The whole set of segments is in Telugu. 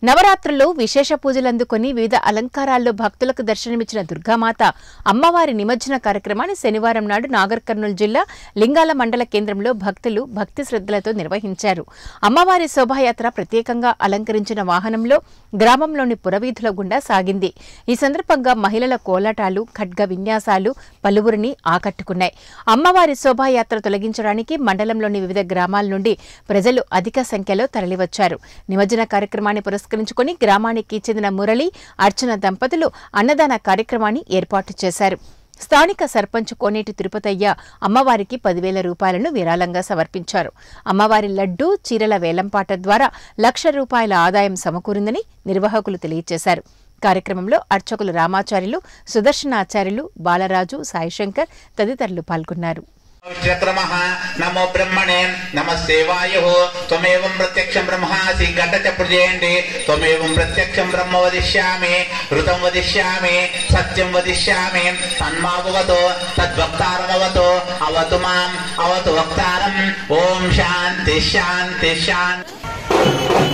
నవరాత్రుల్లో విశేష పూజలు అందుకొని వివిధ అలంకారాల్లో భక్తులకు దర్శనమిచ్చిన దుర్గామాత అమ్మవారి నిమజ్జన కార్యక్రమాన్ని శనివారం నాడు నాగర్ కర్నూలు జిల్లా లింగాల మండల కేంద్రంలో భక్తులు భక్తి శ్రద్ధలతో నిర్వహించారు అమ్మవారి శోభాయాత్ర ప్రత్యేకంగా అలంకరించిన వాహనంలో గ్రామంలోని పురవీధుల గుండా సాగింది ఈ సందర్భంగా మహిళల కోలాటాలు ఖడ్గ విన్యాసాలు పలువురిని ఆకట్టుకున్నాయి అమ్మవారి శోభాయాత్ర తొలగించడానికి మండలంలోని వివిధ గ్రామాల నుండి ప్రజలు అధిక సంఖ్యలో తరలివచ్చారు నిమజ్జన కార్యక్రమాన్ని పురస్కరించుకుని గ్రామానికి చెందిన మురళి అర్చన దంపతులు అన్నదాన కార్యక్రమాన్ని ఏర్పాటు చేశారు స్థానిక సర్పంచ్ కోనేటి తిరుపతయ్య అమ్మవారికి పదివేల రూపాయలను విరాళంగా సమర్పించారు అమ్మవారి లడ్డూ చీరల వేలంపాట ద్వారా లక్ష రూపాయల ఆదాయం సమకూరిందని నిర్వాహకులు తెలియజేశారు కార్యక్రమంలో అర్చకులు రామాచార్యులు సుదర్శనాచార్యులు బాలరాజు సాయిశంకర్ తదితరులు పాల్గొన్నారు क्रमः नमो ब्रह्मणे नमस्ते वायुः त्वमेवं प्रत्यक्षं ब्रह्मासि गड्ड च प्रजयन्ति त्वमेवं प्रत्यक्षं ब्रह्म वदिष्यामि ऋतं वदिष्यामि सत्यं वदिष्यामि तन्मावतु तद्वक्तारमवतु अवतु माम् अवतु वक्तारम् ॐ शान्ति शान्ति शान्ति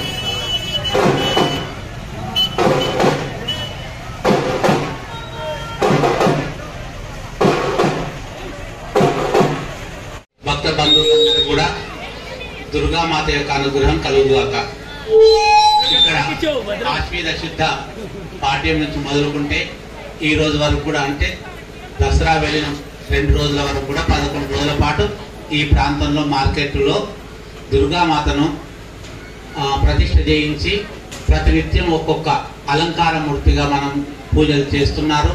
భక్త బంధువులందరూ కూడా దుర్గామాత యొక్క అనుగ్రహం కలుగుగాక ఇక్కడ ఆశ్వీద శుద్ధ పాఠ్యం నుంచి మొదలుకుంటే ఈ రోజు వరకు కూడా అంటే దసరా వెళ్ళిన రెండు రోజుల వరకు కూడా పదకొండు రోజుల పాటు ఈ ప్రాంతంలో మార్కెట్లో దుర్గామాతను ఆ, ప్రతిష్ఠ చేయించి ప్రతినిత్యం ఒక్కొక్క అలంకార మూర్తిగా మనం పూజలు చేస్తున్నారు